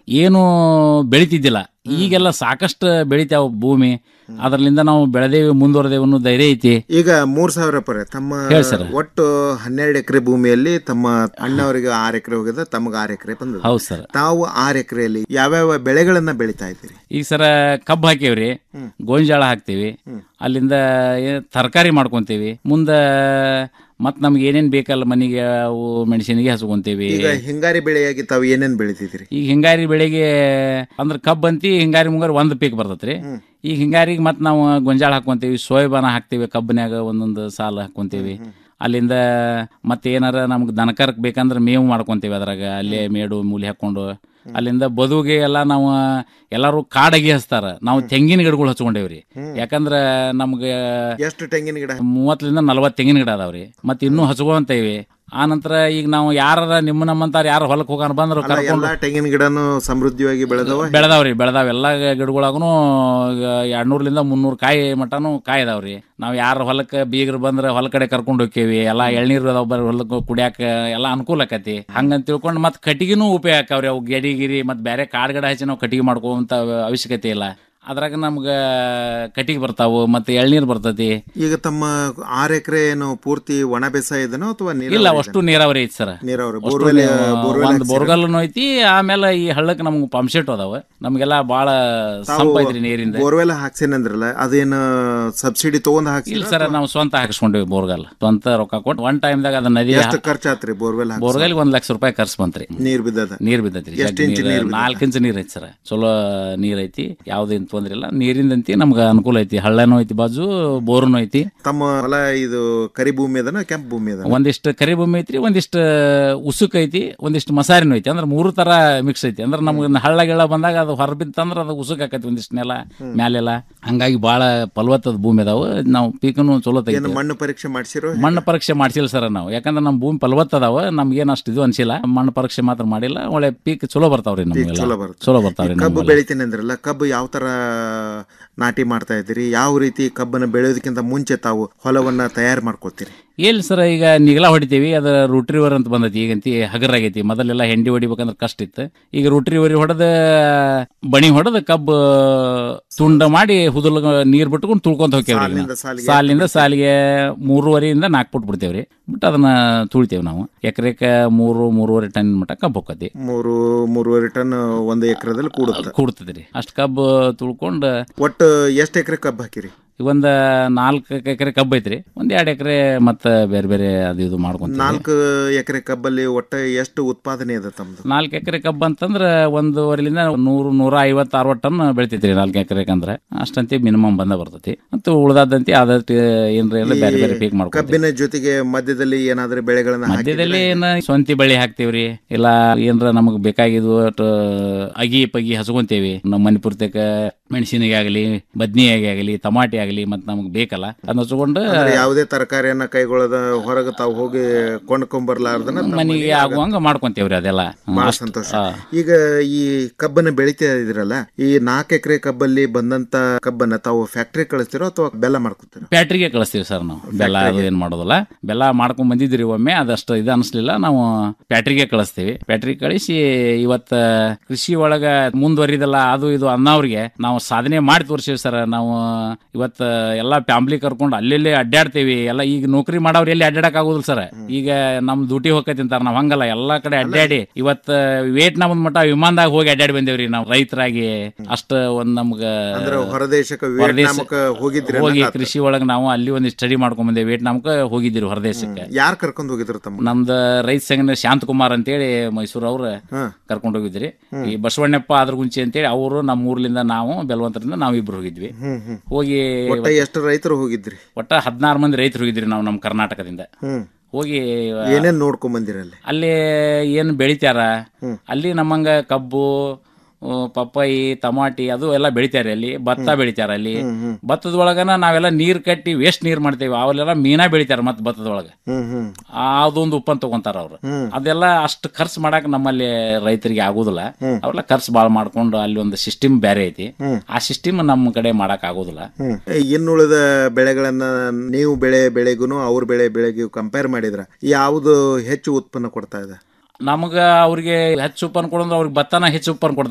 ಏನು ಬೆಳಿತಿದ್ದಿಲ್ಲ ಈಗೆಲ್ಲ ಸಾಕಷ್ಟು ಬೆಳಿತಾವ ಭೂಮಿ ಅದರಲ್ಲಿಂದ ನಾವು ಬೆಳೆದೇವಿ ಮುಂದುವರೆದೇವೆ ಅನ್ನೋ ಧೈರ್ಯ ಐತಿ ಈಗ ಮೂರ್ ಸಾವಿರ ಪರ ತಮ್ಮ ಹೇಳಿ ಸರ್. ಒಟ್ಟು ಹನ್ನೆರಡು ಎಕರೆ ಭೂಮಿಯಲ್ಲಿ ತಮ್ಮ ಅಣ್ಣವರಿಗೆ ಆರು ಎಕರೆ ಹೋಗಿದೆ ತಮಗೆ ಆರು ಎಕರೆ ಬಂದದ ಹೌದು ಸರ್ ತಾವು ಆರು ಎಕರೆಯಲ್ಲಿ ಯಾವ್ಯಾವ ಬೆಳೆಗಳನ್ನ ಬೆಳಿತಾ ಇದ್ದೀರಿ ಈಗ ಸರ ಕಬ್ಬು ಹಾಕೇವ್ರಿ ಗೋಂಜಾಳ ಹಾಕ್ತೀವಿ ಅಲ್ಲಿಂದ ತರಕಾರಿ ಮಾಡ್ಕೊಂತೀವಿ ಮುಂದೆ ಮತ್ ನಮ್ಗೆ ಏನೇನ್ ಬೇಕಲ್ಲ ಮನೆಗೆ ಅವು ಮೆಣಸಿನಿಗೆ ಹಚ್ಕೊಂತೀವಿ ಈಗ ಹಿಂಗಾರಿ ಬೆಳೆಯಾಗಿ ತಾವು ಏನೇನ್ ಬೆಳಿತಿದ್ದೀರಿ ಈಗ ಹಿಂಗಾರಿ ಬೆಳೆಗೆ ಅಂದ್ರೆ ಕಬ್ಬು ಅಂತಿ ಹಿಂಗಾರಿ ಮುಂಗಾರಿ ಒಂದು ಪೀಕ್ ಬರ್ತೈತ್ರಿ ಈಗ ಹಿಂಗಾರಿಗೆ ಮತ್ತೆ ನಾವು ಗೊಂಜಾಳ ಹಾಕೊಂತೀವಿ ಸೋಯಾಬಾನ ಹಾಕ್ತೀವಿ ಕಬ್ಬನ್ಯಾಗ ಒಂದೊಂದು ಸಾಲ ಹಾಕೊಂತೀವಿ ಅಲ್ಲಿಂದ ಮತ್ತೆ ಏನಾರ ನಮ್ಗೆ ದನಕರಕ್ ಬೇಕಂದ್ರೆ ಮೇವು ಮಾಡ್ಕೊಂತೀವಿ ಅದ್ರಾಗ ಅಲ್ಲೇ ಮೇಡು ಮೂಲಿ ಹಾಕೊಂಡು ಅಲ್ಲಿಂದ ಬದುಗೆ ಎಲ್ಲ ನಾವು ಎಲ್ಲಾರು ಕಾಡಗಿ ಹಚ್ತಾರ ನಾವು ತೆಂಗಿನ ಗಿಡಗಳು ಹಚ್ಕೊಂಡೇವ್ರಿ ಯಾಕಂದ್ರ ನಮ್ಗೆ ಎಷ್ಟು ತೆಂಗಿನ ಗಿಡ ಮೂವತ್ತರಿಂದ ನಲವತ್ತು ತೆಂಗಿನ ಗಿಡ ಅದಾವ್ರಿ ಮತ್ತೆ ಇನ್ನೂ ಹಚ್ಕೊಂತೇವಿ ಆ ನಂತರ ಈಗ ನಾವು ಯಾರ ನಿಮ್ಮ ನಮ್ಮಂತಾರ ಯಾರು ಹೊಲಕ್ಕೆ ಹೋಗೋಣ ಬಂದ್ರು ಅಲ್ಲ, ಕರ್ಕೊಂಡು ಎಲ್ಲಾ ತೆಂಗಿನ ಗಿಡನು ಸಮೃದ್ಧಿಯಾಗಿ ಬೆಳೆದವ ಬೆಳೆದಾವ್ರಿ ಬೆಳೆದಾವ ಎಲ್ಲ ಗಿಡಗಳಾಗೂ ಎರಡ್ನೂರ್ಲಿಂದ ಮುನ್ನೂರು ಕಾಯಿ ಮಟನು ಕಾಯಿ ಅದಾವ್ರಿ ನಾವು ಯಾರ ಹೊಲಕ್ಕೆ ಬೀಗರು ಬಂದ್ರೆ ಹೊಲ ಕಡೆ ಕರ್ಕೊಂಡು ಹೋಕ್ಕೇವಿ ಎಲ್ಲ ಎಳ್ನೀರು ಅದಾವ ಬರ ಹೊಲಕ್ಕೆ ಕುಡಿಯಾಕ ಎಲ್ಲ ಅನುಕೂಲ ಆಕತಿ ಹಂಗಂತ ತಿಳ್ಕೊಂಡು ಮತ್ತೆ ಕಟ್ಟಿಗೆನೂ ಉಪಯೋಗ ಆಕಾವ್ರಿ ಅವು ಗೆಡಿ ಗಿರಿ ಮತ್ತೆ ಬೇರೆ ಕಾಡ್ ಗಿಡ ಹಚ್ಚಿ ನಾವು ಕಟ್ಟಿಗೆ ಮಾಡ್ಕೋವಂತ ಅವಶ್ಯಕತೆ ಇಲ್ಲ ಅದ್ರಾಗ ನಮ್ಗೆ ಕಟ್ಟಿಗೆ ಬರ್ತಾವು ಮತ್ತೆ ಎಳ್ನೀರು ಬರ್ತೈತಿ ಈಗ ತಮ್ಮ ಆರು ಎಕರೆ ಏನು ಪೂರ್ತಿ ಒಣ ಬೇಸಾಯ ಇದನೋ ಅಥವಾ ಇಲ್ಲ ಅಷ್ಟು ನೀರಾವರಿ ಐತಿ ಸರ್ ನೀರಾವರಿ ಅಷ್ಟು ಬೋರ್ವೆಲ್ ನೀ- ಬೋರ್ವೆಲ್ ಒಂದ್ ಬೋರ್ಗಲ್ನು ಐತಿ ಆಮೇಲೆ ಈ ಹಳ್ಳಕ್ಕೆ ನಮ್ಗೆ ಪಂಪ್ಸೆಟ್ ಅದಾವ ನಮ್ಗೆಲ್ಲ ಬಾಳ ಸಂಪ ಐತ್ರಿ ನೀರಿಂದ ಬೋರ್ವೆಲ್ ಹಾಕ್ಸೇನಂದ್ರಲ್ಲ ಅದೇನು ಸಬ್ಸಿಡಿ ತಗೊಂಡ್ ಹಾಕ್ಸಿ ಇಲ್ಲ ಸರ್ ನಾವು ಸ್ವಂತ ಹಾಕಿಸ್ಕೊಂಡೇವಿ ಬೋರ್ಗಲ್ ಸ್ವಂತ ರೊಕ್ಕ ಕೊಟ್ಟು ಒನ್ ಟೈಮ್ದಾಗ ಅದ ನದಿ ಎಷ್ಟು ಖರ್ಚಾತ್ರಿ ಬೋರ್ವೆಲ್ ಹಾಕ್ಸ ಬೋರ್ಗಲ್ಗೆ ಒಂದ್ ಲಕ್ಷ ರೂಪಾಯಿ ಖರ್ಚು ಬಂತ್ರಿ ನೀರ್ ಬಿದ್ದದ ನೀರ್ ಬಿದ್ದೈತ್ರಿ ಎಷ್ಟ್ ಇಂಚ್ ನೀರ್ ಬಿದ್ದದ? ನಾಲ್ಕು ಇಂಚ್ ನೀರ್ ಐತಿ ಸರ್ ಚಲೋ ನೀರ್ ಐತಿ ಯಾವ್ದೇನ್ ತೊಂದ್ರೆ ಇಲ್ಲ ನೀರಿಂದಂತಿ ನಮ್ಗೆ ಅನುಕೂಲ ಐತಿ ಹಳ್ಳನೂ ಐತಿ ಬಾಜು ಬೋರ್ನು ಐತಿ ತಮ್ಮ ಹೊಲ ಇದು ಕರಿ ಭೂಮಿ ಅದನ ಕೆಂಪು ಭೂಮಿ ಅದನ ಒಂದಿಷ್ಟು ಕರಿ ಭೂಮಿ ಐತ್ರಿ ಒಂದಿಷ್ಟು ಉಸುಕ್ ಐತಿ ಒಂದಿಷ್ಟು ಮಸಾರಿನೂ ಐತಿ ಅಂದ್ರೆ ಮೂರು ತರ ಮಿಕ್ಸ್ ಐತಿ ಅಂದ್ರೆ ನಮ್ಗೆ ಹಳ್ಳ ಗಿಳ್ಳ ಬಂದಾಗ ಅದು ಹೊರ ಬಿತ್ತಂದ್ರ ಅದು ಉಸುಕ್ ಆಕೈತಿ ಒಂದಿಷ್ಟು ನೆಲ ಮ್ಯಾಲೆಲ್ಲ ಹಂಗಾಗಿ ಬಾಳ ಫಲವತ್ತದ ಭೂಮಿ ಅದಾವ ನಾವು ಪೀಕನು ಚಲೋ ಏನು ತೆಗಿತೀವಿ ಮಣ್ಣು ಪರೀಕ್ಷೆ ಮಾಡ್ಸಿರೋ ಮಣ್ಣು ಪರೀಕ್ಷೆ ಮಾಡ್ಸಿಲ್ಲ ಸರ್ ನಾವು ಯಾಕಂದ್ರೆ ನಮ್ಮ ಭೂಮಿ ಫಲವತ್ತ ಅದಾವ ನಮ್ಗೇನು ಅಷ್ಟು ಇದು ಅನ್ಸಿಲ್ಲ ಮಣ್ಣು ಪರೀಕ್ಷೆ ಮಾತ್ರ ಮಾಡಿಲ್ಲ ಒಳ್ಳೆ ಪೀಕ್ ಚಲೋ ಬರ್ತಾವ್ರಿ ನಮ್ಗೆಲ್ಲ ಚಲೋ ಬರುತ್ತೆ ಚಲೋ ಬರ್ತಾವ್ರಿ ಕಬ್ಬು ನಮ್ಗೆಲ್ಲ. ಬೆಳಿತೀನಿ ಅಂದ್ರಲ್ಲ ಕಬ್ಬು ಯಾವ ತರ ನಾಟಿ ಮಾಡ್ತಾ ಇದ್ದೀರಿ ಯಾವ ರೀತಿ ಕಬ್ಬನ್ನ ಬೆಳೆಯೋದಕ್ಕಿಂತ ಮುಂಚೆ ತಾವು ಹೊಲವನ್ನ ತಯಾರು ಮಾಡ್ಕೊಳ್ತೀರಿ ಎಲ್ಲಿ ಸರ್ ಈಗ ನಿಗಲ ಹೊಡಿತೀವಿ ಅದ ರೂಟ್ರಿವರ್ ಅಂತ ಬಂದೈತಿ ಈಗಂತಿ ಹಗರಾಗೈತಿ ಮೊದಲೆಲ್ಲ ಹೆಂಡಿ ಹೊಡಿಬೇಕಂದ್ರೆ ಕಷ್ಟ ಇತ್ತು ಈಗ ರೂಟ್ರಿವರಿ ಹೊಡೆದ ಬಣಿ ಹೊಡೆದ ಕಬ್ಬು ತುಂಡ ಮಾಡಿ ಹುದುಲ್ ನೀರ್ ಬಿಟ್ಕೊಂಡು ತುಳ್ಕೊಂತ ಹೋಗ್ತೇವ್ರಿ ಸಾಲಿನಿಂದ ಸಾಲಿಗೆ ಸಾಲಿನಿಂದ ಸಾಲಿಗೆ ಮೂರುವರೆಯಿಂದ ನಾಲ್ಕು ಫುಟ್ ಬಿಡ್ತೇವ್ರಿ ಬಿಟ್ಟು ಅದನ್ನ ತುಳಿತೇವೆ ನಾವು ಎಕರೆಕ ಮೂರು ಮೂರುವರೆ ಟನ್ ಮಟ್ಟ ಕಬ್ಬು ಹೋಗತಿ ಮೂರು ಮೂರುವರೆ ಟನ್ ಒಂದು ಎಕರೆದಲ್ಲಿ ಕೂಡುತ್ತೆ ಕೂಡ್ತದ್ರಿ ಅಷ್ಟು ಕಬ್ಬು ತುಳ್ಕೊಂಡು ಒಟ್ಟು ಎಷ್ಟು ಎಕರೆ ಕಬ್ಬು ಹಾಕಿರಿ ಒಂದ್ ನಾಲ್ಕು ಎಕರೆ ಕಬ್ಬು ಐತ್ರಿ ಒಂದ್ ಎರಡು ಎಕರೆ ಮತ್ತೆ ಬೇರೆ ಬೇರೆ ಅದು ಇದು ಮಾಡ್ಕೊಂತೀವಿ ನಾಲ್ಕು ಎಕರೆ ಕಬ್ಬಲ್ಲಿ ಒಟ್ಟು ಎಷ್ಟು ಉತ್ಪಾದನೆ ಇದೆ ತಮ್ಮದು ನಾಲ್ಕು ಎಕರೆ ಕಬ್ಬು ಅಂತಂದ್ರೆ ಒಂದೂವರೆಲಿಂದ ನೂರು ನೂರ ಐವತ್ತು ಅರವತ್ತು ಟನ್ ಬೆಳಿತೈತ್ರಿ ನಾಲ್ಕು ಎಕರೆ ಅಂದ್ರೆ ಅಷ್ಟಂತಿ ಮಿನಿಮಮ್ ಬಂದ ಬರ್ತೈತಿ ಮತ್ತು ಉಳ್ದಾದಂತಿ ಆದಷ್ಟು ಏನ್ರ ಎಲ್ಲ ಬೇರೆ ಬೇರೆ ಪೀಕ್ ಮಾಡ್ಕೊ ಕಬ್ಬಿನ ಜೊತೆಗೆ ಮಧ್ಯದಲ್ಲಿ ಏನಾದ್ರೂ ಬೆಳೆಗಳನ್ನ ಹಾಕಿ ಮಧ್ಯದಲ್ಲಿ ಏನ ಸ್ವಂತಿ ಬಳಿ ಹಾಕ್ತೇವ್ರಿ ಇಲ್ಲ ಏನ್ರ ನಮಗ್ ಬೇಕಾಗಿದ್ವು ಒಟ್ಟು ಅಗಿ ಪಗಿ ಹಚ್ಕೊಂತೇವಿ ನಮ್ಮ ಮನೆ ಪೂರ್ತಕ ಮೆಣಸಿನಿಗೆ ಆಗಲಿ ಬದ್ನಿಯಾಗಿ ಆಗಲಿ ಟಮಾಟಿ ಆಗಲಿ ಮತ್ತೆ ನಮಗ್ ಬೇಕಲ್ಲ ಅದನ್ನ ಹಚ್ಕೊಂಡು ಅಂದ್ರೆ ಯಾವುದೇ ತರಕಾರಿಯನ್ನ ಕೈಗೊಳ್ಳದ ಹೊರಗೆ ತಾವು ಹೋಗಿ ಕೊಂಡ್ಕೊಂಬರ್ಲಾರ್ದನ ತಮ್ಮ ಮನೆಗೆ ಮನೆಗೆ ಆಗುವಂಗ ಮಾಡ್ಕೊಂತೇವ್ರಿ ಅದೆಲ್ಲ ಬಹಳ ಅಷ್ಟ್- ಸಂತೋಷ ಆ. ಈಗ ಈ ಕಬ್ಬನ್ನ ಬೆಳಿತಾ ಇದ್ರಲ್ಲ ಈ ನಾಲ್ಕು ಎಕರೆ ಕಬ್ಬಲ್ಲಿ ಬಂದಂತ ಕಬ್ಬನ್ನ ತಾವು ಫ್ಯಾಕ್ಟ್ರಿ ಕಳಿಸ್ತಿರೋ ಅಥವಾ ಬೆಲ್ಲ ಮಾಡ್ಕೊತೀರೋ ಫ್ಯಾಕ್ಟ್ರಿಗೆ ಕಳಿಸ್ತೀವಿ ಸರ್ ನಾವು ಬೆಲ್ಲ ಅದು ಏನ್ ಮಾಡೋದಿಲ್ಲ ಬೆಲ್ಲ ಮಾಡ್ಕೊಂಡ್ ಬಂದಿದ್ರಿ ಒಮ್ಮೆ ಅದಷ್ಟು ಇದು ಅನಿಸ್ಲಿಲ್ಲ ನಾವು ಫ್ಯಾಕ್ಟ್ರಿಗೆ ಕಳಿಸ್ತೀವಿ ಫ್ಯಾಕ್ಟ್ರಿಗೆ ಕಳಿಸಿ ಇವತ್ತ ಕೃಷಿ ಒಳಗ ಮುಂದುವರಿದಲ್ಲ ಅದು ಇದು ಅನ್ನೋರಿಗೆ ನಾವು ಸಾಧನೆ ಮಾಡಿ ತೋರಿಸಿವಿ ಸರ್ ನಾವು ಇವತ್ತ ಎಲ್ಲಾ ಫ್ಯಾಮ್ಲಿ ಕರ್ಕೊಂಡು ಅಲ್ಲೆಲ್ಲೇ ಅಡ್ಡಾಡ್ತೇವಿ ಎಲ್ಲ ಈಗ ನೌಕರಿ ಮಾಡೋರು ಎಲ್ಲಿ ಅಡ್ಡಾಡಕ್ ಆಗುದಿಲ್ಲ ಸರ್ ಈಗ ನಮ್ ಡ್ಯೂಟಿ ಹೋಗತಿ ಅಂತಾರ ನಾವ್ ಹಂಗಲ್ಲ ಎಲ್ಲಾ ಕಡೆ ಅಡ್ಡಾಡಿ ಇವತ್ತ ವೇಟ್ ನಮ್ದ್ ಮಟ್ಟ ವಿಮಾನದಾಗ ಹೋಗಿ ಅಡ್ಡಾಡಿ ಬಂದೇವ್ರಿ ನಾವು ರೈತರಾಗಿ ಅಷ್ಟ ಒಂದ್ ನಮ್ಗ ಅಂದ್ರೆ ಹೊರದೇಶಕ್ಕೆ ಹೊರದೇಶ- ವಿಯೆಟ್ನಾಮಕ್ಕೆ ಹೋಗಿದ್ರಿ ಹೋಗಿ ಅನ್ನಂಗಾತು. ಕೃಷಿ ಒಳಗ ನಾವು ಅಲ್ಲಿ ಒಂದು ಸ್ಟಡಿ ಮಾಡ್ಕೊಂಡ್ ಬಂದೆ ವಿಯೆಟ್ನಾಮ್ಕ ಹೋಗಿದ್ದೀರಿ ಹೊರದೇಶಕ್ಕೆ ಯಾರು ಕರ್ಕೊಂಡು ಹೋಗಿದ್ರು ತಮ್ಮ ನಮ್ದ ರೈತ ಸಂಘದ ಶಾಂತಕುಮಾರ್ ಅಂತೇಳಿ ಮೈಸೂರು ಅವ್ರ ಕರ್ಕೊಂಡು ಹೋಗಿದ್ರಿ ಈ ಬಸವಣ್ಣಪ್ಪ ಆದ್ರ ಗುಂಚಿ ಅಂತೇಳಿ ಅವರು ನಮ್ಮ ಊರ್ಲಿಂದ ನಾವು ಬೆಲ್ವಂತರಿಂದ ನಾವ್ ಇಬ್ರು ಹೋಗಿದ್ವಿ ಹ್ಮ್ ಹ್ಮ್ ಹೋಗಿ ಒಟ್ಟ ಎಷ್ಟು ರೈತರು ಹೋಗಿದ್ರಿ ಒಟ್ಟ ಹದಿನಾರು ಮಂದಿ ರೈತರು ಹೋಗಿದ್ರಿ ನಾವು ನಮ್ಮ ಕರ್ನಾಟಕದಿಂದ ಹ್ಮ್ ಹೋಗಿ ಏನೇನ್ ನೋಡ್ಕೊಂಡ್ ಬಂದಿರಲ್ಲಿ ಅಲ್ಲಿ ಏನು ಬೆಳಿತಾರ ಅಲ್ಲಿ ನಮ್ಮಂಗ ಕಬ್ಬು ಆ, ಪಪ್ಪಾಯಿ ಟಮಾಟಿ ಅದು ಎಲ್ಲ ಬೆಳಿತಾರೆ ಅಲ್ಲಿ ಭತ್ತ ಬೆಳಿತಾರ ಅಲ್ಲಿ ಭತ್ತದ ಒಳಗನ ನಾವೆಲ್ಲ ನೀರ್ ಕಟ್ಟಿ ವೇಸ್ಟ್ ನೀರ್ ಮಾಡ್ತೇವೆ ಅವೆಲ್ಲ ಮೀನಾ ಬೆಳಿತಾರ ಮತ್ತೆ ಭತ್ತದ ಒಳಗ ಹ್ಮ್ ಹ್ಮ್ ಅದೊಂದು ಉಪ್ಪನ್ ತಗೊಂತಾರ ಅವ್ರು ಅದೆಲ್ಲ ಅಷ್ಟು ಖರ್ಚು ಮಾಡಕ್ ನಮ್ಮಲ್ಲಿ ರೈತರಿಗೆ ಆಗುದಿಲ್ಲ ಅವೆಲ್ಲ ಖರ್ಚು ಬಾಳ್ ಮಾಡ್ಕೊಂಡು ಅಲ್ಲಿ ಒಂದು ಸಿಸ್ಟಮ್ ಬೇರೆ ಐತಿ ಆ ಸಿಸ್ಟಮ್ ನಮ್ಮ ಕಡೆ ಮಾಡಕ್ ಆಗುದಿಲ್ಲ ಹ್ಮ್ ಇನ್ನುಳಿದ ಬೆಳೆಗಳನ್ನ ನೀವು ಬೆಳೆ ಬೆಳೆಗೂ ಅವ್ರ ಬೆಳೆ ಬೆಳೆಗೂ ಕಂಪೇರ್ ಮಾಡಿದ್ರ ಯಾವುದು ಹೆಚ್ಚು ಉತ್ಪನ್ನ ಕೊಡ್ತಾ ಇದೆ ನಮಗ ಅವ್ರಿಗೆ ಹೆಚ್ಚು ಉಪ್ಪನ್ ಕೊಡಂದ್ರೆ ಅವ್ರಿಗೆ ಭತ್ತನ ಹೆಚ್ಚು ಉಪ್ಪನ್ ಕೊಡ್ತಾರೆ